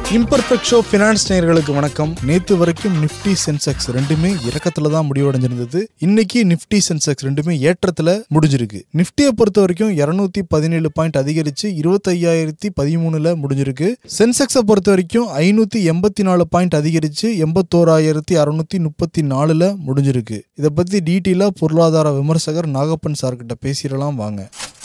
Imperfect show finance நேயர்களுக்கு வணக்கம் நேத்து வரைக்கும் நிஃப்டி சென்செக்ஸ் ரெண்டுமே இறக்கத்துல தான் முடிவடைஞ்சிருந்தது இன்னைக்கு நிஃப்டி சென்செக்ஸ் ரெண்டுமே ஏற்றத்துல முடிஞ்சிருக்கு நிஃப்டியை பொறுத்த வரைக்கும் இருநூத்தி பதினேழு பாயிண்ட் அதிகரிச்சு இருபத்தையாயிரத்தி பதிமூணுல முடிஞ்சிருக்கு சென்செக்ஸை பொறுத்த வரைக்கும் ஐநூத்தி எண்பத்தி நாலு பாயிண்ட் அதிகரிச்சு எண்பத்தோராயிரத்தி அறுநூத்தி முப்பத்தி நாலுல முடிஞ்சிருக்கு இதை பத்தி டீட்டெயிலா பொருளாதார விமர்சகர் நாகப்பன் சார் கிட்ட பேசிடலாம் வாங்க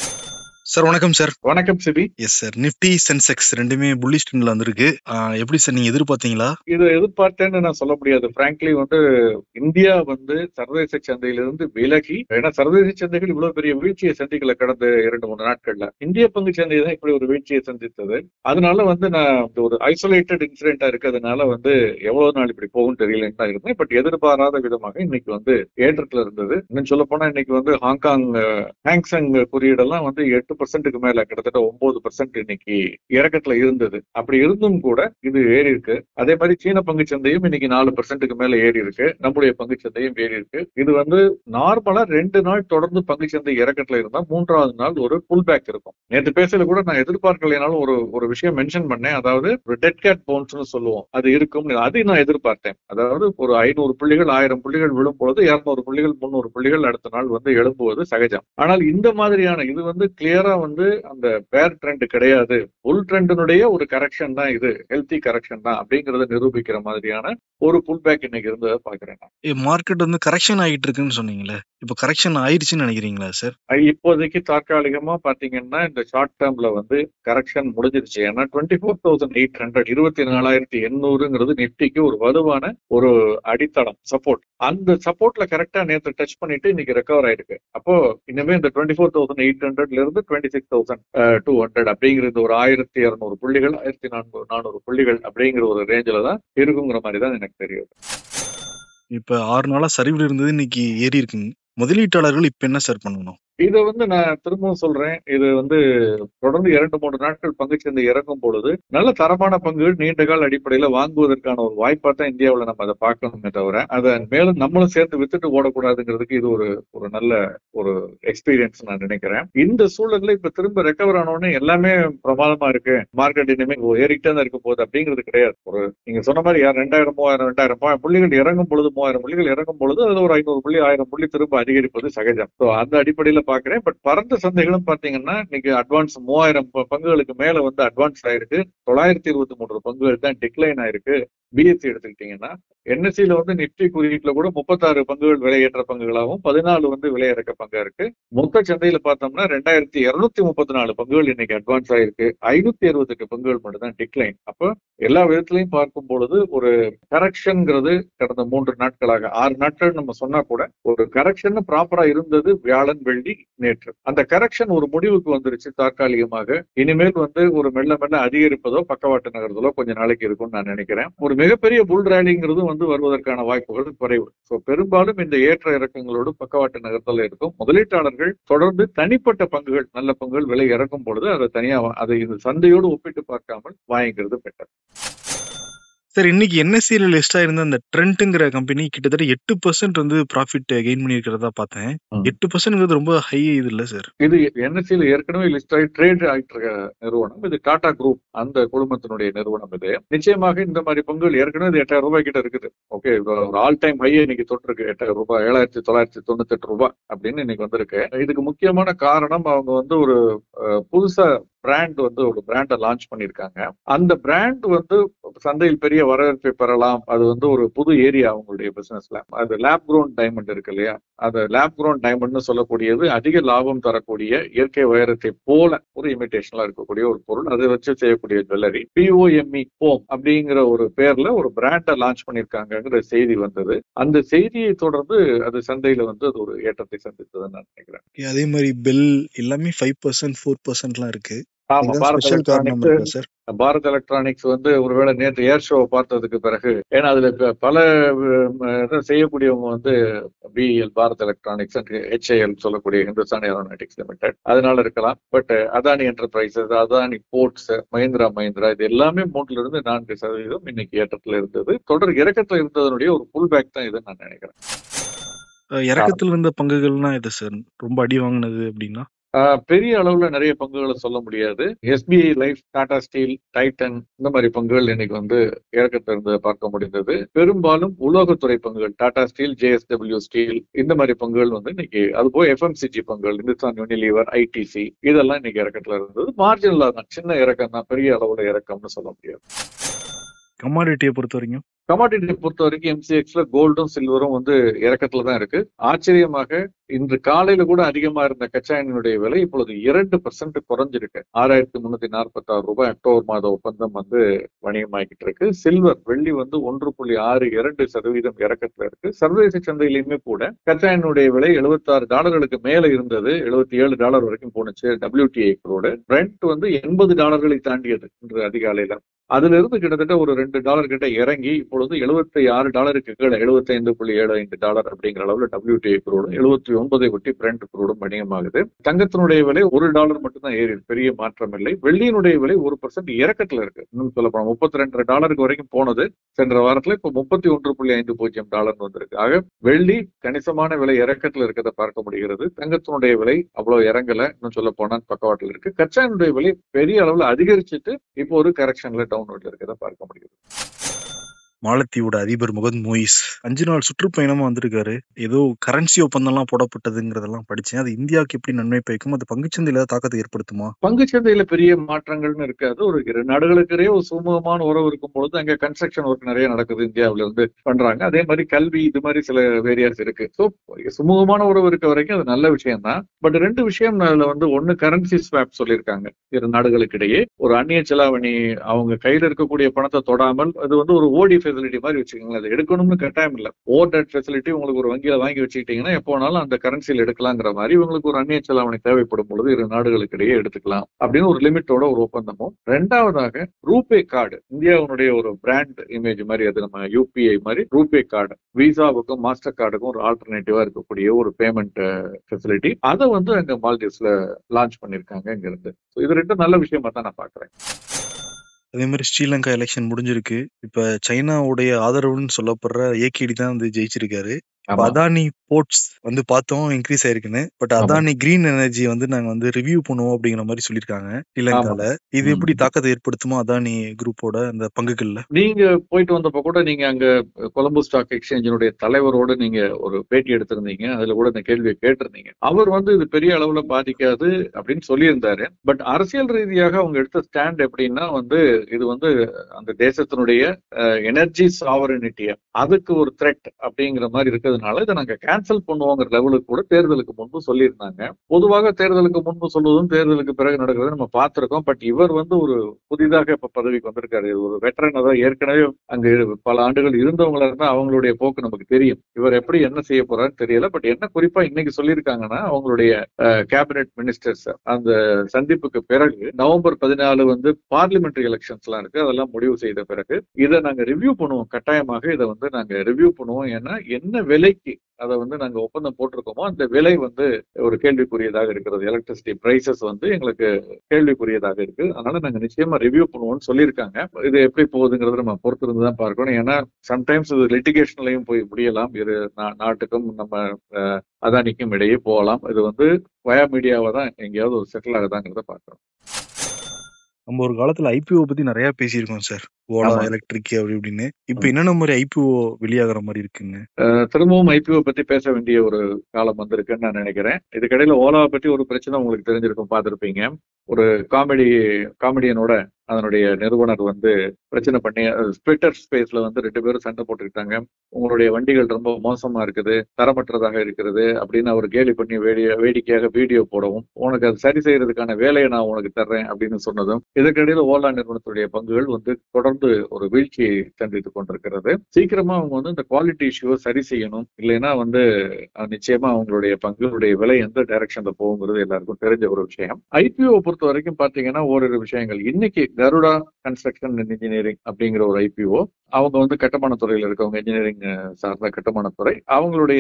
சார் வணக்கம் சார் வணக்கம் Sibi S sir Nifty Sensex ரெண்டுமே புல்லிஷ் ட்ரெண்ட்ல வந்திருக்கு ஆஹ் எப்படி சார் நீங்க எதிர்பார்த்தீங்களா இது எதிர்பார்த்தேன்னு நான் சொல்ல முடியாது பிராங்க்லி வந்து இந்தியா வந்து சர்வதேச சந்தையிலிருந்து விலகி ஏன்னா சர்வதேச சந்தைகள் இவ்வளவு பெரிய வீழ்ச்சியை சந்திக்கல கடந்த இரண்டு மூணு நாட்கள்ல இந்திய பங்கு சந்தை தான் இப்படி ஒரு வீழ்ச்சியை சந்தித்தது அதனால வந்து நான் இந்த ஒரு ஐசோலேட்டட் இன்சிடென்டா இருக்கிறதுனால வந்து எவ்வளவு நாள் இப்படி போகும் தெரியலன்னு தான் இருந்தேன் பட் எதிர்பாராத விதமாக இன்னைக்கு வந்து ஏற்றத்துல இருந்தது இன்னும் சொல்ல போனா இன்னைக்கு வந்து ஹாங்காங் ஹாங்ஸங் குறியீடெல்லாம் வந்து எட்டு பர்சன்ட்டுக்கு மேல கிட்டத்தட்ட ஒன்பது பர்சன்ட் இன்னைக்கு இறக்கத்துல இருந்தது அப்படி இருந்தும் கூட இது ஏறி இருக்கு அதே மாதிரி சீன பங்கு சந்தையும் இன்னைக்கு நாலு பர்சன்ட்டுக்கு மேல ஏறி இருக்கு நம்முடைய பங்கு சந்தையும் ஏறி இருக்கு இது வந்து நார்மலா ரெண்டு நாள் தொடர்ந்து பங்கு சந்தை இறக்கத்துல இருந்தா மூன்றாவது நாள் ஒரு புல் பேக் இருக்கும் நேற்று பேசல கூட நான் எதிர்பார்க்கலைனாலும் ஒரு ஒரு விஷயம் மென்ஷன் பண்ணேன் அதாவது ஒரு டெட் கேட் பவுன்ஸ்னு சொல்லுவோம் அது இருக்கும் அது நான் எதிர்பார்த்தேன் அதாவது ஒரு ஐநூறு புள்ளிகள் ஆயிரம் புள்ளிகள் விழும் பொழுது இருநூறு புள்ளிகள் முந்நூறு புள்ளிகள் அடுத்த நாள் வந்து எழும்புவது சகஜம் ஆனால் இந்த மாதிரியான இது வந்து கிளியரா வந்து அந்த பேர் ட்ரெண்ட் கிடையாது புல் ட்ரெண்டினுடைய ஒரு கரெக்ஷன் தான் இது ஹெல்த்தி கரெக்ஷன் தான் அப்படிங்கறத நிரூபிக்கிற மாதிரியான ஒரு புல் பேக் இன்னைக்கு இருந்ததை பாக்குறேன் நான். மார்க்கெட் வந்து கரெக்ஷன் ஆகிட்டு இருக்குன்னு சொன்னீங்களே இப்போ கரெக்ஷன் ஆயிடுச்சுன்னு நினைக்கிறீங்களா சார் அஹ் இப்போதைக்கு தற்காலிகமா பாத்தீங்கன்னா இந்த ஷார்ட் டேர்ம்ல வந்து கரெக்ஷன் முடிஞ்சிருச்சு ஏன்னா twenty four thousand eight hundred இருபத்தி நாலாயிரத்தி எண்ணூறுங்கிறது நிப்டிக்கு ஒரு வலுவான ஒரு அடித்தளம் சப்போர்ட் அந்த சப்போர்ட்ல கரெக்டா நேற்று டச் பண்ணிட்டு இன்னைக்கு ரெக்கவர் ஆயிருக்கு அப்போ இனிமே இந்த டுவெண்ட்டி ஃபோர் தௌசண்ட் எயிட் ஹண்ட்ரட்ல இருந்து twenty six thousand two hundred அப்படிங்கிறது ஒரு ஆயிரத்தி இருநூறு புள்ளிகள் ஆயிரத்தி நானூறு நானூறு புள்ளிகள் அப்படிங்கிற ஒரு ரேஞ்சில தான் இருக்குங்கிற மாதிரி தான் எனக்கு தெரியும் இப்போ ஆறு நாளா சரிவில் இருந்தது இன்னைக்கு ஏறி இருக்குங்க முதலீட்டாளர்கள் இப்போ என்ன சார் பண்ணணும் இதை வந்து நான் திரும்பவும் சொல்றேன் இது வந்து தொடர்ந்து இரண்டு மூன்று நாட்கள் பங்குச்சந்தை இறக்கும் பொழுது நல்ல தரமான பங்குகள் நீண்ட கால அடிப்படையில வாங்குவதற்கான ஒரு வாய்ப்பா தான் இந்தியாவில் நம்ம அதை பார்க்கணுமே தவிர அதை மேலும் நம்மளும் சேர்த்து வித்துட்டு ஓடக்கூடாதுங்கிறதுக்கு இது ஒரு ஒரு நல்ல ஒரு எக்ஸ்பீரியன்ஸ் நான் நினைக்கிறேன் இந்த சூழல்ல இப்ப திரும்ப ரெக்கவர் ஆனோடனே எல்லாமே பிரமாதமா இருக்கு மார்க்கெட் இனிமே ஏறிக்கிட்டே தான் இருக்க போகுது அப்படிங்கிறது கிடையாது ஒரு நீங்க சொன்ன மாதிரி யார் ரெண்டாயிரம் மூவாயிரம் ரெண்டாயிரம் மூவாயிரம் புள்ளிகள் இறங்கும் பொழுது மூவாயிரம் புள்ளிகள் இறங்கும் பொழுது அதுல ஒரு ஐநூறு புள்ளி ஆயிரம் புள்ளி திரும்ப அதிகரிப்பது சகஜம் ஸோ அந்த அடிப்படையில பாக்குறேன் பட் பரந்த சந்தைகளும் பாத்தீங்கன்னா இன்னைக்கு அட்வான்ஸ் மூவாயிரம் ப- பங்குகளுக்கு மேல வந்து அட்வான்ஸ் ஆயிருக்கு தொள்ளாயிரத்தி இருபத்தி மூன்று பங்குகள் தான் டிக்ளைன் ஆயிருக்கு பிஎஸ்சி எடுத்துக்கிட்டீங்கன்னா என்எஸ்சியில வந்து நிப்டி குறியீட்டுல கூட முப்பத்தாறு பங்குகள் விலையேற்ற பங்குகளாகவும் பதினாலு வந்து விலையிறக்க பங்கா இருக்கு மொத்த சந்தையில பார்த்தோம்னா ரெண்டாயிரத்தி இருநூத்தி முப்பத்தி நாலு பங்குகள் இன்னைக்கு அட்வான்ஸ் ஆயிருக்கு ஐநூத்தி அறுபத்தெட்டு பங்குகள் மட்டும் தான் டிக்ளைன் அப்போ எல்லா விதத்திலையும் பார்க்கும் பொழுது ஒரு கரெக்ஷன்ங்கிறது கடந்த மூன்று நாட்களாக ஆறு நாட்கள் நம்ம சொன்னா கூட ஒரு கரெக்ஷன் ப்ராப்பரா இருந்தது வியாழன் வெள்ளி நேற்று அந்த கரெக்ஷன் ஒரு முடிவுக்கு வந்துருச்சு தற்காலிகமாக இனிமேல் வந்து ஒரு மெல்ல மெல்ல அதிகரிப்பதோ பக்கவாட்டு நகர்தலோ கொஞ்ச நாளைக்கு இருக்கும்னு நான் நினைக்கிறேன் ஒரு மிகப்பெரிய புல் ரேலிங்கிறதும் வந்து வருவதற்கான வாய்ப்புகள் குறைவு ஸோ பெரும்பாலும் இந்த ஏற்ற இறக்கங்களோடு பக்கவாட்டு நகர்த்தல் இருக்கும் முதலீட்டாளர்கள் தொடர்ந்து தனிப்பட்ட பங்குகள் நல்ல பங்குகள் விலை இறக்கும் பொழுது அதை தனியா வா- அதை இந்த சந்தையோடு ஒப்பிட்டு பார்க்காமல் வாங்கிக்கிறது பெட்டர் சார் இன்னைக்கு என்எஸ்சியில் லிஸ்ட் ஆயிருந்த அந்த ட்ரெண்ட்டுங்கிற கம்பெனி கிட்டத்தட்ட எட்டு பர்சன்ட் வந்து ப்ராஃபிட் கெயின் பண்ணியிருக்கிறதா பார்த்தேன் ம். எட்டு பர்சன்ட்ங்கிறது ரொம்ப ஹை இது இல்லை சார் இது என்எஸ்சியில் ஏற்கனவே லிஸ்ட் ஆகி ட்ரேட் ஆகிட்டு இருக்க நிறுவனம் இது டாடா குரூப் அந்த குழுமத்தினுடைய நிறுவனம் இது நிச்சயமாக இந்த மாதிரி பங்குகள் ஏற்கனவே இது எட்டாயிரம் ரூபாய் கிட்ட இருக்குது ஓகே ஒரு ஆல் டைம் ஹை இன்னைக்கு தொட்டிருக்கு எட்டாயிரம் ரூபாய் ஏழாயிரத்தி தொள்ளாயிரத்தி தொண்ணூத்தி எட்டு ரூபாய் அப்படின்னு இன்னைக்கு வந்திருக்கு இதுக்கு முக்கியமான காரணம் அவங்க வந்து ஒரு அஹ், புதுசா பிராண்ட் வந்து ஒரு பிராண்டை லான்ச் பண்ணியிருக்காங்க அந்த பிராண்ட் வந்து சந்தையில் பெரிய வரவேற்பை பெறலாம் அது வந்து ஒரு புது ஏரியா அவங்களுடைய பிசினஸ்ல அது லேப் க்ரோன் டைமண்ட் இருக்கு இல்லையா அது லேப் க்ரோன் டைமண்ட்னு சொல்லக்கூடியது அதிக லாபம் தரக்கூடிய இயற்கை வைரத்தை போல ஒரு இமிடேஷன்ல இருக்கக்கூடிய ஒரு பொருள் அதை வச்சு செய்யக்கூடிய ஜுவல்லரி பிஓஎம்இ ஹோம் அப்படிங்கிற ஒரு பேர்ல ஒரு பிராண்டை லான்ச் பண்ணிருக்காங்கிற செய்தி வந்தது அந்த செய்தியை தொடர்ந்து அது சந்தையில வந்து அது ஒரு ஏற்றத்தை சந்தித்ததுன்னு நான் நினைக்கிறேன் அதே மாதிரி பெல் எல்லாமே ஃபைவ் பர்சன்ட் ஃபோர் பர்சன்ட்லாம் இருக்கு ஆமா பாரத் ஸ்பெஷல் காரணம் எலக்ட்ரானிக்ஸ் இருக்கா சார் பாரத் எலக்ட்ரானிக்ஸ் வந்து ஒருவேளை நேற்று ஏர் ஷோ பார்த்ததுக்கு பிறகு ஏன்னா அதுல ப- பல அஹ், இதை செய்யக்கூடியவங்க வந்து பிஎல் பாரத் எலக்ட்ரானிக்ஸ் ஹெச்ஐஎல் சொல்லக்கூடிய ஹிந்துஸ்தான் ஏரோநாட்டிக்ஸ் லிமிடெட் அதனால இருக்கலாம் but Adani enterprises Adani ports Mahindra Mahindra இது எல்லாமே மூணுல இருந்து நான்கு சதவீதம் இன்னைக்கு ஏற்றத்துல இருந்தது தொடர் இறக்கத்துல இருந்ததனுடைய ஒரு புல் பேக் தான் இதுன்னு நான் நினைக்கிறேன் அஹ் இறக்கத்துல இருந்த பங்குகள்னா இது சார் ரொம்ப அடி வாங்கினது அப்படின்னா ஆஹ் பெரிய அளவுல நிறைய பங்குகளை சொல்ல முடியாது SBI life Tata steel Titan இந்த மாதிரி பங்குகள் இன்னைக்கு வந்து இறக்கத்தை இருந்து பார்க்க முடிந்தது பெரும்பாலும் உலோகத்துறை பங்குகள் டாடா ஸ்டீல் ஜேஎஸ்டபிள்யூ ஸ்டீல் இந்த மாதிரி பங்குகள் வந்து இன்னைக்கு அது போய் எஃப்எம்சிஜி பங்குகள் இந்துஸ்தான் யூனிலீவர் ஐடிசி இதெல்லாம் இன்னைக்கு இறக்கத்துல இருந்தது மார்ஜினலா தான் சின்ன இறக்கம் தான் பெரிய அளவுல இறக்கம்னு சொல்ல முடியாது கமாடிட்டியை பொறுத்த வரைக்கும் கமாடிட்டி பொறுத்த வரைக்கும் எம்சிஎக்ஸ்ல கோல்டும் சில்வரும் வந்து இறக்கத்துல தான் இருக்கு ஆச்சரியமாக இன்று காலையில கூட அதிகமா இருந்த கச்சா எண்ணெயுடைய விலை இப்பொழுது இரண்டு பர்சன்ட் குறைஞ்சிருக்கு ஆறாயிரத்தி முன்னூத்தி நாற்பத்தி ஆறு ரூபாய் அக்டோபர் மாத ஒப்பந்தம் வந்து வணிகமாகிட்டு இருக்கு சில்வர் வெள்ளி வந்து ஒன்று புள்ளி ஆறு இரண்டு சதவீதம் இறக்கத்துல இருக்கு சர்வதேச சந்தையிலுமே கூட கச்சா எண்ணெயுடைய விலை எழுபத்தி ஆறு டாலர்களுக்கு மேல இருந்தது எழுபத்தி ஏழு டாலர் வரைக்கும் போனுச்சு டபிள்யூடிஐ குரோடு பிரெண்ட் வந்து எண்பது டாலர்களை தாண்டியது இன்று அதிகாலையில அதுல இருந்து கிட்டத்தட்ட ஒரு ரெண்டு டாலர் கிட்ட இறங்கி இப்பொழுது எழுபத்தி ஆறு டாலருக்கு கீழே எழுபத்தி ஐந்து புள்ளி ஏழு ஐந்து டாலர் அப்படிங்கிற அளவுல டபிள்யூடிஐ குரூடும் எழுபத்தி ஒன்பதை ஒட்டி பிரெண்ட் குரூடும் வணிகமாகுது தங்கத்தினுடைய விலை ஒரு டாலர் மட்டும்தான் ஏறி இருக்கு. பெரிய மாற்றம் இல்லை வெள்ளியினுடைய விலை ஒரு பர்சன்ட் இறக்கத்துல இருக்கு இன்னும் சொல்ல போனா முப்பத்தி ரெண்டு டாலருக்கு வரைக்கும் போனது சென்ற வாரத்துல இப்ப முப்பத்தி ஒன்று புள்ளி ஐந்து பூஜ்ஜியம் டாலர் வந்திருக்கு ஆக வெள்ளி கணிசமான விலை இறக்கத்துல இருக்கிறத பார்க்க முடிகிறது தங்கத்தினுடைய விலை அவ்வளவு இறங்கல இன்னும் சொல்ல போனா பக்கவாட்டில் இருக்கு கச்சாயினுடைய விலை பெரிய அளவுல அதிகரிச்சுட்டு இப்போ ஒரு கரெக்ஷன்ல டவுன்வர்ட்ல இருக்கிறத பார்க்க முடியுது மாலத்தீவோட அதிபர் முகமது மொயிஸ் அஞ்சு நாள் சுற்றுப்பயணமா வந்திருக்காரு ஏதோ கரன்சி ஒப்பந்தம்லாம் போடப்பட்டதுங்கிறதெல்லாம் படிச்சேன் அது இந்தியாவுக்கு எப்படி நன்மை பயக்கும் அது பங்குச்சந்தையில ஏதாவது தாக்கத்தை ஏற்படுத்துமா பங்குச்சந்தையில பெரிய மாற்றங்கள்னு இருக்காது ஒரு இரு நாடுகளுக்கிடையே ஒரு சுமூகமான உறவு இருக்கும் பொழுது அங்க கன்ஸ்ட்ரக்ஷன் ஒர்க் நிறைய நடக்குது இந்தியாவுல இருந்து பண்றாங்க அதே மாதிரி கல்வி இது மாதிரி சில வேரியாஸ் இருக்கு ஸோ சுமூகமான உறவு இருக்க வரைக்கும் அது நல்ல விஷயம் தான் பட் ரெண்டு விஷயம் அதுல வந்து ஒண்ணு கரன்சி ஸ்வாப் சொல்லியிருக்காங்க இரு நாடுகளுக்கிடையே ஒரு அந்நிய செலாவணி அவங்க கையில இருக்கக்கூடிய பணத்தை தொடாமல் அது வந்து ஒரு ஓடி ஃபெசிலிட்டி மாதிரி வச்சுக்கோங்களேன் அது எடுக்கணும்னு கட்டாயம் இல்லை ஓவர் டெட் ஃபெசிலிட்டி உங்களுக்கு ஒரு வங்கியில வாங்கி வச்சுக்கிட்டீங்கன்னா எப்போ வேணாலும் அந்த கரன்சியில் எடுக்கலாங்கிற மாதிரி இவங்களுக்கு ஒரு அந்நிய செலாவணி தேவைப்படும் பொழுது இரு நாடுகளுக்கிடையே எடுத்துக்கலாம் அப்படின்னு ஒரு லிமிட்டோட ஒரு ஒப்பந்தமும் ரெண்டாவதாக ரூபே கார்டு இந்தியாவுடைய ஒரு பிராண்ட் இமேஜ் மாதிரி அது நம்ம யூபிஐ மாதிரி ரூபே கார்டு விசாவுக்கும் மாஸ்டர் கார்டுக்கும் ஒரு ஆல்டர்னேட்டிவா இருக்கக்கூடிய ஒரு பேமெண்ட் ஃபெசிலிட்டி அதை வந்து அங்க மால்டீவ்ஸ்ல லான்ச் பண்ணிருக்காங்க இங்க இருந்து So இது ரெண்டும் நல்ல விஷயமா தான் நான் பாக்குறேன் அதே மாதிரி ஸ்ரீலங்கா எலெக்ஷன் முடிஞ்சிருக்கு இப்ப சைனாவுடைய ஆதரவுன்னு சொல்லப்படுற ஏகேடி தான் வந்து ஜெயிச்சிருக்காரு இப்ப ஆமா. அதானி போர்ட்ஸ் வந்து பார்த்தோம் இன்க்ரீஸ் ஆயிருக்குன்னு பட் ஆமா. அதானி கிரீன் எனர்ஜி வந்து நாங்க வந்து ரிவ்யூ பண்ணுவோம் அப்படிங்கிற மாதிரி சொல்லியிருக்காங்க ஸ்ரீலங்கால இது ம். எப்படி தாக்கத்தை ஏற்படுத்துமா அதானி குரூப்போட அந்த பங்குகள்ல நீங்க போயிட்டு வந்தப்ப கூட நீங்க அங்க கொலம்பு ஸ்டாக் எக்ஸ்சேஞ்சினுடைய தலைவரோட நீங்க ஒரு பேட்டி எடுத்திருந்தீங்க அதுல கூட இந்த கேள்வியை கேட்டிருந்தீங்க அவர் வந்து இது பெரிய அளவுல பாதிக்காது அப்படின்னு சொல்லியிருந்தாரு பட் அரசியல் ரீதியாக அவங்க எடுத்த ஸ்டாண்ட் எப்படின்னா வந்து இது வந்து அந்த தேசத்தினுடைய எனர்ஜி சாவரனிட்டிய அதுக்கு ஒரு த்ரெட் அப்படிங்கிற மாதிரி இருக்கிறதுனால இதை நாங்க கேன்சல் பண்ணுவோங்கிற லெவலுக்கு கூட தேர்தலுக்கு முன்பு சொல்லியிருந்தாங்க பொதுவாக தேர்தலுக்கு முன்பு சொல்வதும் தேர்தலுக்கு பிறகு நடக்கிறத நம்ம பார்த்திருக்கோம் பட் இவர் வந்து ஒரு புதிதாக இப்ப பதவிக்கு வந்திருக்காரு இது ஒரு வெட்டரன் அதாவது ஏற்கனவே அங்க இரு- பல ஆண்டுகள் இருந்தவங்களா இருந்தா அவங்களுடைய போக்கு நமக்கு தெரியும் இவர் எப்படி என்ன செய்ய போறாருன்னு தெரியல பட் என்ன குறிப்பா இன்னைக்கு சொல்லியிருக்காங்கன்னா அவங்களுடைய கேபினெட் மினிஸ்டர்ஸ் அந்த சந்திப்புக்கு பிறகு நவம்பர் பதினாலு வந்து பார்லிமெண்டரி எலெக்ஷன்ஸ் எல்லாம் இருக்கு அதெல்லாம் முடிவு செய்த பிறகு இதை நாங்க ரிவ்யூ பண்ணுவோம் கட்டாயமாக இதை வந்து நாங்க ரிவ்யூ பண்ணுவோம் ஏன்னா என்ன விலைக்கு அதை வந்து நாங்க ஒப்பந்தம் போட்டிருக்கோமோ அந்த விலை வந்து ஒரு கேள்விக்குரியதாக இருக்கிறது எலக்ட்ரிசிட்டி பிரைசஸ் வந்து எங்களுக்கு கேள்விக்குரியதாக இருக்கு அதனால நாங்க நிச்சயமா ரிவ்யூ பண்ணுவோம்னு சொல்லியிருக்காங்க இது எப்படி போகுதுங்கிறத நம்ம பொறுத்திருந்து தான் பார்க்கணும் ஏன்னா சம்டைம்ஸ் இது லிட்டிகேஷன்லயும் போய் முடியலாம் இரு நா- நாட்டுக்கும் நம்ம அஹ், அதானிக்கும் இடையே போகலாம் இது வந்து வயா மீடியாவை தான் எங்கேயாவது ஒரு செட்டில் ஆகுதாங்கிறத பார்க்கணும் நம்ம ஒரு காலத்துல ஐபிஓ பத்தி நிறைய பேசியிருக்கோம் சார் ஓலா ஆமா. எலக்ட்ரிக் அப்படி இப்படின்னு இப்ப ம். என்னென்ன மாதிரி ஐபிஓ வெளியாகிற மாதிரி இருக்குங்க அஹ் திரும்பவும் ஐபிஓ பத்தி பேச வேண்டிய ஒரு காலம் வந்திருக்குன்னு நான் நினைக்கிறேன் இதுக்கிடையில ஓலாவை பத்தி ஒரு பிரச்சனை உங்களுக்கு தெரிஞ்சிருக்கும் பார்த்திருப்பீங்க ஒரு காமெடி காமெடியனோட அதனுடைய நிறுவனர் வந்து பிரச்சனை பண்ணி ட்விட்டர் ஸ்பேஸ்ல வந்து ரெண்டு பேரும் சண்டை போட்டுக்கிட்டாங்க உங்களுடைய வண்டிகள் ரொம்ப மோசமா இருக்குது தரமற்றதாக இருக்கிறது அப்படின்னு அவர் கேலி பண்ணி வேடி வேடிக்கையாக வீடியோ போடவும் உனக்கு அது சரி செய்யறதுக்கான வேலையை நான் உனக்கு தர்றேன் அப்படின்னு சொன்னதும் இதற்கிடையில ஓலா நிறுவனத்துடைய பங்குகள் வந்து தொடர்ந்து ஒரு வீழ்ச்சியை சந்தித்துக் கொண்டிருக்கிறது சீக்கிரமா அவங்க வந்து இந்த குவாலிட்டி இஷ்யூவை சரி செய்யணும் இல்லைன்னா வந்து அஹ், நிச்சயமா அவங்களுடைய பங்குகளுடைய விலை எந்த டைரக்ஷன்ல போகுங்கிறது எல்லாருக்கும் தெரிஞ்ச ஒரு விஷயம் ஐபிஓ பொறுத்த வரைக்கும் பாத்தீங்கன்னா ஓரிரு விஷயங்கள் இன்னைக்கு கருடா கன்ஸ்ட்ரக்ஷன் அண்ட் இன்ஜினியரிங் அப்படிங்கிற ஒரு ஐபிஓ அவங்க வந்து கட்டுமான துறையில இருக்கவங்க இன்ஜினியரிங் சார்ந்த கட்டுமான துறை அவங்களுடைய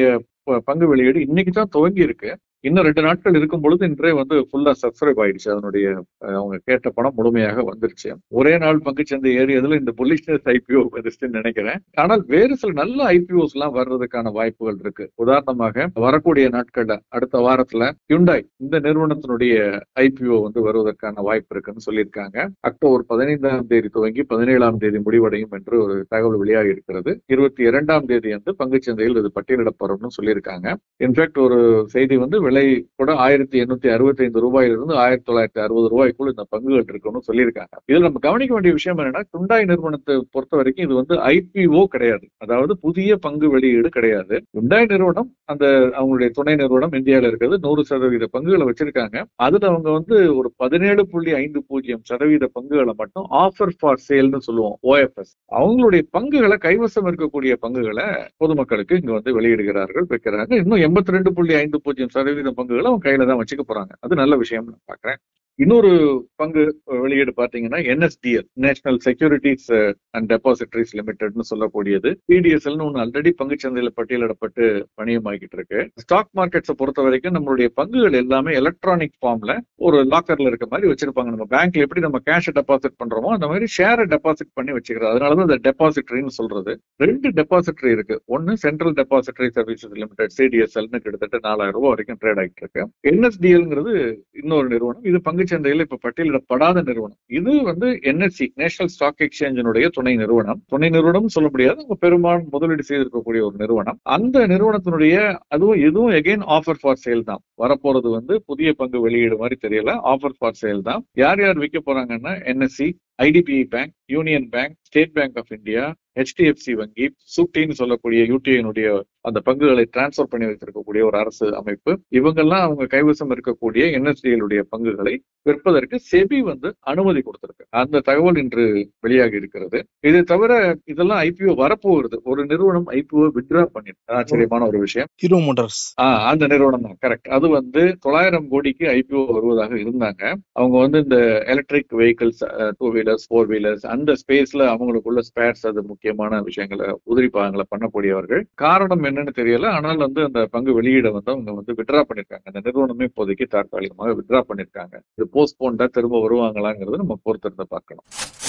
ப- பங்கு வெளியீடு இன்னைக்கு தான் துவங்கி இருக்கு இன்னும் ரெண்டு நாட்கள் இருக்கும் பொழுது இன்றே வந்து ஃபுல்லா சப்ஸ்கிரைப் ஆயிடுச்சு அதனுடைய அஹ், அவங்க கேட்ட பணம் முழுமையாக வந்துருச்சு ஒரே நாள் பங்குச்சந்தை ஏறியதுல இந்த புல்லிஷ்னஸ் ஐபிஓ வந்துருச்சுன்னு நினைக்கிறேன் ஆனால் வேறு சில நல்ல ஐபிஓஸ் எல்லாம் வர்றதுக்கான வாய்ப்புகள் இருக்கு உதாரணமாக வரக்கூடிய நாட்கள்ல அடுத்த வாரத்துல ஹியுண்டாய் இந்த நிறுவனத்தினுடைய ஐபிஓ வந்து வருவதற்கான வாய்ப்பு இருக்குன்னு சொல்லியிருக்காங்க அக்டோபர் பதினைந்தாம் தேதி துவங்கி பதினேழாம் தேதி முடிவடையும் என்று ஒரு தகவல் வெளியாகி இருக்கிறது இருபத்தி இரண்டாம் தேதி வந்து பங்குச்சந்தையில் இது பட்டியலிடப்படும்னு சொல்லியிருக்காங்க இன்ஃபேக்ட் ஒரு செய்தி வந்து விலை கூட ஆயிரத்தி எண்ணூத்தி அறுபத்தி ஐந்து ரூபாயிலிருந்து ஆயிரத்தி தொள்ளாயிரத்தி அறுபது ரூபாய்க்குள் இந்த பங்குகள் இருக்குன்னு சொல்லியிருக்காங்க இதுல நம்ம கவனிக்க வேண்டிய விஷயம் என்னன்னா குண்டாய் நிறுவனத்தை பொறுத்த வரைக்கும் இது வந்து ஐபிஓ கிடையாது அதாவது புதிய பங்கு வெளியீடு கிடையாது குண்டாய் நிறுவனம் அந்த அவங்களுடைய துணை நிறுவனம் இந்தியாவில் இருக்கிறது நூறு சதவீத பங்குகளை வச்சிருக்காங்க அதுல அவங்க வந்து ஒரு பதினேழு புள்ளி ஐந்து பூஜ்ஜியம் சதவீத பங்குகளை மட்டும் ஆஃபர் ஃபார் சேல்னு சொல்லுவோம் ஓஎஃப்எஸ் அவங்களுடைய பங்குகளை கைவசம் இருக்கக்கூடிய பங்குகளை பொதுமக்களுக்கு இங்க வந்து வெளியிடுகிறார்கள் வைக்கிறாங்க இன்னும் எண்பத்தி ரெண்டு புள்ளி ஐந்து பூஜ்ஜியம் சதவீத பங்குகளை அவங்க கையில தான் வச்சுக்க போறாங்க அது நல்ல விஷயம் நான் பாக்குறேன் இன்னொரு பங்கு வெளியீடு பாத்தீங்கன்னா NSDL national securities and depositories லிமிடெட்னு சொல்லக்கூடியது பிடிஎஸ்எல்னு ஒன்று ஆல்ரெடி பங்குச்சந்தையில பட்டியலிடப்பட்டு பணியமாக்கிட்டு இருக்கு ஸ்டாக் மார்க்கெட்ஸை பொறுத்த வரைக்கும் நம்மளுடைய பங்குகள் எல்லாமே எலக்ட்ரானிக் ஃபார்ம்ல ஒரு லாக்கர்ல இருக்க மாதிரி வச்சிருப்பாங்க நம்ம பேங்க்ல எப்படி நம்ம கேஷ் டெபாசிட் பண்றோமோ அந்த மாதிரி ஷேரை டெபாசிட் பண்ணி வச்சுக்கிறது அதனாலதான் அந்த டெபாசிட்டரின்னு சொல்றது ரெண்டு டெபாசிட்டரி இருக்கு ஒன்னு சென்ட்ரல் டெபாசிட்டரி சர்வீசஸ் லிமிடெட் சிடிஎஸ்எல்னு கிட்டத்தட்ட நாலாயிரம் ரூபாய் வரைக்கும் ட்ரேட் ஆகிட்டு இருக்கு என்எஸ்டிஎல்ங்கிறது இன்னொரு நிறுவனம் இது பங்குச்சந்தையில இப்ப பட்டியலிடப்படாத நிறுவனம் இது வந்து என்எஸ்சி நேஷனல் ஸ்டாக் எக்ஸ்சேஞ்சினுடைய துணை நிறுவனம் துணை நிறுவனம் சொல்ல முடியாது அவங்க பெரும்பாலும் முதலீடு செய்திருக்கக்கூடிய ஒரு நிறுவனம் அந்த நிறுவனத்தினுடைய அதுவும் இதுவும் எகைன் ஆஃபர் ஃபார் சேல் தான் வரப்போறது வந்து புதிய பங்கு வெளியீடு மாதிரி தெரியல ஆஃபர் ஃபார் சேல் தான் யார் யார் விற்க போறாங்கன்னா NSC IDBI bank union bank state bank of India HDFC வங்கி சுட்டின்னு சொல்லக்கூடிய யூடிஐனுடைய அந்த பங்குகளை டிரான்ஸ்ஃபர் பண்ணி வைத்திருக்கக்கூடிய ஒரு அரசு அமைப்பு இவங்கெல்லாம் அவங்க கைவசம் இருக்கக்கூடிய என்எஸ்டிஎலுடைய பங்குகளை விற்பதற்கு செபி வந்து அனுமதி கொடுத்திருக்கு அந்த தகவல் இன்று வெளியாகி இருக்கிறது இதை தவிர இதெல்லாம் ஐபிஓ வரப்போகிறது ஒரு நிறுவனம் ஐபிஓ வித்ரா பண்ணிருக்கு ஆச்சரியமான ஒரு விஷயம் ஹீரோ மோட்டார்ஸ் ஆஹ் அந்த நிறுவனம் தான் கரெக்ட் அது வந்து தொள்ளாயிரம் கோடிக்கு ஐபிஓ வருவதாக இருந்தாங்க அவங்க வந்து இந்த electric vehicles two wheelers four wheelers அந்த ஸ்பேஸ்ல அவங்களுக்குள்ள ஸ்பேர்ஸ் அது முக்கியமான விஷயங்களை உதிரி பாகங்களை பண்ணக்கூடியவர்கள் காரணம் என்னன்னு தெரியல ஆனால் வந்து அந்த பங்கு வெளியீட வந்து அவங்க வந்து விட்ரா பண்ணிருக்காங்க அந்த நிறுவனமே இப்போதைக்கு தற்காலிகமாக விட்ரா பண்ணிருக்காங்க இது போஸ்ட்போன்டா திரும்ப வருவாங்களாங்கிறது நம்ம பொறுத்திருந்து பார்க்கணும்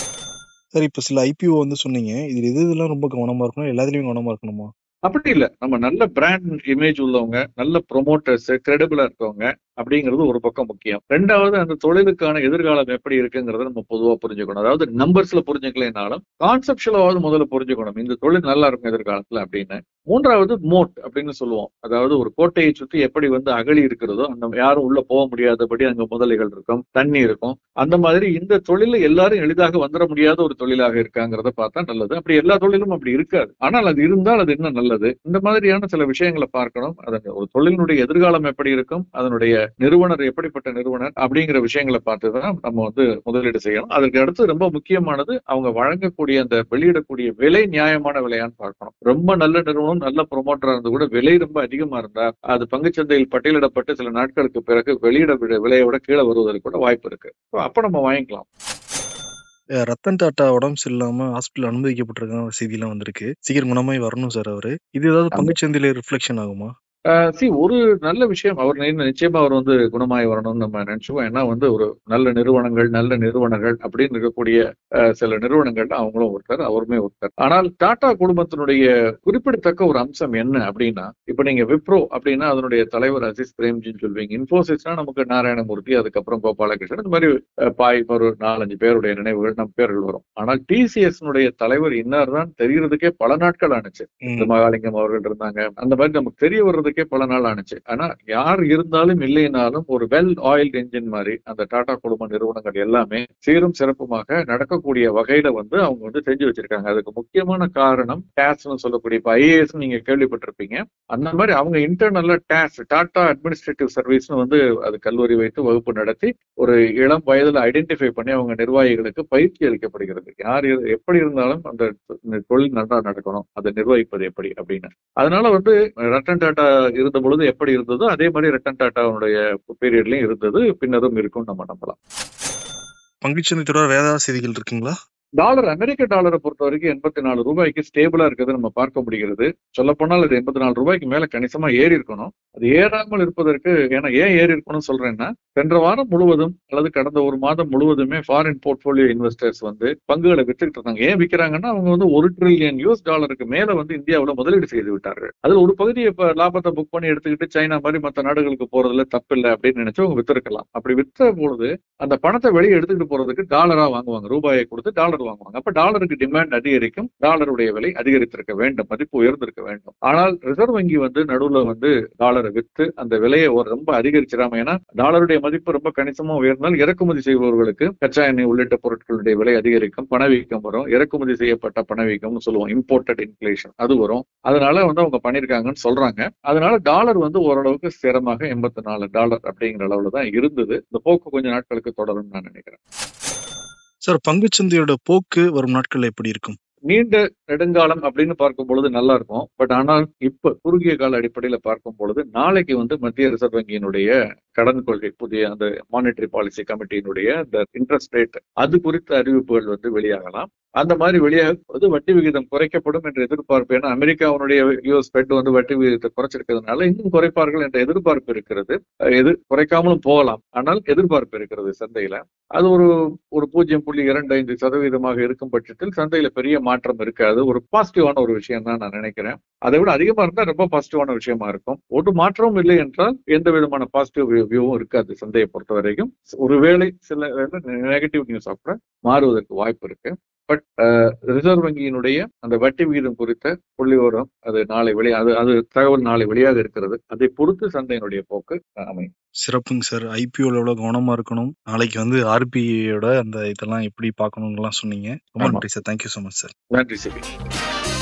சார் இப்போ சில ஐபிஓ வந்து சொன்னீங்க இதுல எது இதெல்லாம் ரொம்ப கவனமா இருக்கணும் எல்லாத்துலயும் கவனமா இருக்கணுமா அப்படி இல்ல நம்ம நல்ல பிராண்ட் இமேஜ் உள்ளவங்க நல்ல ப்ரொமோட்டர்ஸ் கிரெடிபிளா இருக்கவங்க அப்படிங்கிறது ஒரு பக்கம் முக்கியம் ரெண்டாவது அந்த தொழிலுக்கான எதிர்காலம் எப்படி இருக்குங்கிறத நம்ம பொதுவா புரிஞ்சுக்கணும் அதாவது நம்பர்ஸ்ல புரிஞ்சுக்கலைனாலும் கான்செப்டுவலாவது முதல்ல புரிஞ்சுக்கணும் இந்த தொழில் நல்லா இருக்கும் எதிர்காலத்துல அப்படின்னு மூன்றாவது மோட் அப்படின்னு சொல்லுவோம் அதாவது ஒரு கோட்டையை சுத்தி எப்படி வந்து அகழி இருக்கிறதோ அந்த யாரும் உள்ள போக முடியாதபடி அங்க முதலைகள் இருக்கும் தண்ணி இருக்கும் அந்த மாதிரி இந்த தொழில எல்லாரும் எளிதாக வந்துட முடியாத ஒரு தொழிலாக இருக்காங்கிறத பார்த்தா நல்லது அப்படி எல்லா தொழிலும் அப்படி இருக்காது ஆனால் அது இருந்தால் அது இன்னும் நல்லது இந்த மாதிரியான சில விஷயங்களை பார்க்கணும் அதன் ஒரு தொழிலினுடைய எதிர்காலம் எப்படி இருக்கும் அதனுடைய நிறுவனர் எப்படிப்பட்ட நிறுவனர் அப்படிங்கிற விஷயங்களை பார்த்து தான் நம்ம வந்து முதலீடு செய்யணும் அதற்கு அடுத்து ரொம்ப முக்கியமானது அவங்க வழங்கக்கூடிய அந்த வெளியிடக்கூடிய விலை நியாயமான விலையான்னு பார்க்கணும் ரொம்ப நல்ல நிறுவனம் நல்ல ப்ரொமோட்டரா இருந்து கூட விலை ரொம்ப அதிகமா இருந்தா அது பங்குச்சந்தையில் பட்டியலிடப்பட்டு சில நாட்களுக்கு பிறகு வெளியிட விட- விலையை விட கீழே வருவதற்கு கூட வாய்ப்பு இருக்கு So, அப்ப நம்ம வாங்கிக்கலாம் அஹ் ரத்தன் டாட்டா உடம்பு சரியில்லாம ஹாஸ்பிட்டல் அனுமதிக்கப்பட்டிருக்கான ஒரு செய்திலாம் வந்திருக்கு சீக்கிரம் குணமாய் வரணும் சார் அவரு இது ஏதாவது ஆமா. பங்குச்சந்தையில ரிஃப்ளெக்ஷன் ஆகுமா சி ஒரு நல்ல விஷயம் அவர் நி- நிச்சயமா அவர் வந்து குணமாய் வரணும்னு நம்ம நினைச்சுவோம் ஏன்னா வந்து ஒரு நல்ல நிறுவனங்கள் நல்ல நிறுவனர்கள் அப்படின்னு இருக்கக்கூடிய அஹ், சில நிறுவனங்கள்ல அவங்களும் ஒருத்தர் அவருமே ஒருத்தர் ஆனால் டாடா குடும்பத்தினுடைய குறிப்பிடத்தக்க ஒரு அம்சம் என்ன அப்படின்னா இப்ப நீங்க விப்ரோ அப்படின்னா அதனுடைய தலைவர் அசிஸ் பிரேம்ஜின்னு சொல்வீங்க இன்ஃபோசிஸ்னா நமக்கு நாராயணமூர்த்தி அதுக்கப்புறம் கோபாலகிருஷ்ணன் இந்த மாதிரி அஹ், பாய் ஒரு நாலஞ்சு பேருடைய நினைவுகள் நம் பேர்கள் வரும் ஆனால் டிசிஎஸ் தலைவர் இன்னார் தான் தெரியறதுக்கே பல நாட்கள் ஆனுச்சு ம். மகாலிங்கம் அவர்கள் இருந்தாங்க அந்த மாதிரி நமக்கு தெரிய வர்றதுக்கே பல நாள் ஆனுச்சு ஆனா யார் இருந்தாலும் இல்லைனாலும் ஒரு வெல் ஆயில்ட் என்ஜின் மாதிரி அந்த டாடா குழும நிறுவனங்கள் எல்லாமே சீரும் சிறப்புமாக நடக்கக்கூடிய வகையில வந்து அவங்க வந்து செஞ்சு வச்சிருக்காங்க அதுக்கு முக்கியமான காரணம் டேஸ்னு சொல்லக்கூடிய இப்ப ஐஏஎஸ் நீங்க கேள்விப்பட்டிருப்பீங்க அந்த மாதிரி அவங்க இன்டர்னல்ல டேஸ் டாடா அட்மினிஸ்ட்ரேட்டிவ் சர்வீஸ்னு வந்து அது கல்லூரி வைத்து வகுப்பு நடத்தி ஒரு இளம் வயதுல ஐடென்டிஃபை பண்ணி அவங்க நிர்வாகிகளுக்கு பயிற்சி அளிக்கப்படுகிறது யார் இரு- எப்படி இருந்தாலும் அந்த தொழில் நல்லா நடக்கணும் அதை நிர்வகிப்பது எப்படி அப்படின்னு அதனால வந்து ரத்தன் டாட்டா இருந்த பொழுது எப்படி இருந்ததோ அதே மாதிரி ரத்தன் டாட்டாவுடைய பீரியட்லயும் இருந்தது பின்னரும் இருக்கும் நம்ம நம்பலாம் பங்குச்சந்தை தொடர் வேற ஏதாவது செய்திகள் இருக்குங்களா டாலர் அமெரிக்க டாலரை பொறுத்த வரைக்கும் எண்பத்தி நாலு ரூபாய்க்கு ஸ்டேபிளா இருக்கிறது நம்ம பார்க்க முடிகிறது சொல்ல போனால் அது எண்பத்தி நாலு ரூபாய்க்கு மேல கணிசமா ஏறி இருக்கணும் அது ஏறாமல் இருப்பதற்கு ஏன்னா ஏன் ஏறி இருக்கணும்னு சொல்றேன்னா சென்ற வாரம் முழுவதும் அல்லது கடந்த ஒரு மாதம் முழுவதுமே ஃபாரின் போர்ட்போலியோ இன்வெஸ்டர்ஸ் வந்து பங்குகளை வித்துக்கிட்டு இருந்தாங்க ஏன் விற்கிறாங்கன்னா அவங்க வந்து ஒரு ட்ரில்லியன் யூஎஸ் டாலருக்கு மேல வந்து இந்தியாவில் முதலீடு செய்து விட்டார்கள் அதுல ஒரு பகுதியை இப்ப லாபத்தை புக் பண்ணி எடுத்துக்கிட்டு சைனா மாதிரி மற்ற நாடுகளுக்கு போறதுல தப்பில்லை அப்படின்னு நினைச்சு அவங்க வித்திருக்கலாம் அப்படி வித்த பொழுது அந்த பணத்தை வெளியே எடுத்துக்கிட்டு போறதுக்கு டாலரா வாங்குவாங்க ரூபாயை கொடுத்து டாலர் வாங்குவாங்க அப்ப டாலருக்கு டிமாண்ட் அதிகரிக்கும் டாலருடைய விலை அதிகரித்திருக்க வேண்டும் மதிப்பு உயர்ந்திருக்க வேண்டும் ஆனால் ரிசர்வ் வங்கி வந்து நடுவுல வந்து டாலரை வித்து அந்த விலையை ஒரு ரொம்ப அதிகரிச்சிடாம ஏன்னா டாலருடைய மதிப்பு ரொம்ப கணிசமா உயர்ந்தால் இறக்குமதி செய்பவர்களுக்கு கச்சா எண்ணெய் உள்ளிட்ட பொருட்களுடைய விலை அதிகரிக்கும் பணவீக்கம் வரும் இறக்குமதி செய்யப்பட்ட பணவீக்கம்னு சொல்லுவோம் இம்போர்ட்டட் இன்ஃபிளேஷன் அது வரும் அதனால வந்து அவங்க பண்ணிருக்காங்கன்னு சொல்றாங்க அதனால டாலர் வந்து ஓரளவுக்கு ஸ்திரமாக எண்பத்தி நாலு டாலர் அப்படிங்கிற அளவுல தான் இருந்தது இந்த போக்கு கொஞ்ச நாட்களுக்கு தொடரும் நான் நினைக்கிறேன் சார் பங்குச்சந்தையோட போக்கு வரும் நாட்கள்ல எப்படி இருக்கும் நீண்ட நெடுங்காலம் அப்படின்னு பார்க்கும் பொழுது நல்லா இருக்கும் பட் ஆனால் இப்ப குறுகிய கால அடிப்படையில பார்க்கும் பொழுது நாளைக்கு வந்து மத்திய ரிசர்வ் வங்கியினுடைய கடன் கொள்கை புதிய அந்த மானிட்டரி பாலிசி கமிட்டியினுடைய அந்த இன்ட்ரெஸ்ட் ரேட் அது குறித்த அறிவிப்புகள் வந்து வெளியாகலாம் அந்த மாதிரி வெளியாகும்போது வட்டி விகிதம் குறைக்கப்படும் என்ற எதிர்பார்ப்பு ஏன்னா அமெரிக்காவுடைய யூஎஸ் பெட் வந்து வட்டி விகிதத்தை குறைச்சிருக்கிறதுனால இன்னும் குறைப்பார்கள் என்ற எதிர்பார்ப்பு இருக்கிறது எது குறைக்காமலும் போகலாம் ஆனால் எதிர்பார்ப்பு இருக்கிறது சந்தையில அது ஒரு ஒரு பூஜ்ஜியம் புள்ளி இரண்டு ஐந்து சதவீதமாக இருக்கும் பட்சத்தில் சந்தையில பெரிய மாற்றம் இருக்காது ஒரு பாசிட்டிவான ஒரு விஷயம் தான் நான் நினைக்கிறேன் அதை விட அதிகமா இருந்தா ரொம்ப பாசிட்டிவான விஷயமா இருக்கும் ஒரு மாற்றமும் இல்லை என்றால் எந்த விதமான பாசிட்டிவ் வியூவும் இருக்காது சந்தையை பொறுத்த வரைக்கும் ஒருவேளை சில நெகட்டிவ் நியூஸ் கூட மாறுவதற்கு வாய்ப்பு இருக்கு பட் ரிசர்வ் வங்கியினுடைய அந்த வட்டி விகிதம் குறித்த புள்ளிவிவரம் அது நாளை வெளியே அது அது தகவல் நாளை வெளியாக இருக்கிறது அதை பொறுத்து சந்தையினுடைய போக்கு அமையும் சிறப்புங்க சார் ஐபிஓல எவ்வளவு கவனமா இருக்கணும் நாளைக்கு வந்து ஆர்பிஐயோட அந்த இதெல்லாம் எப்படி பார்க்கணும்லாம் சொன்னீங்க ரொம்ப ஆமா. நன்றி sir thank you so much sir நன்றி சிபி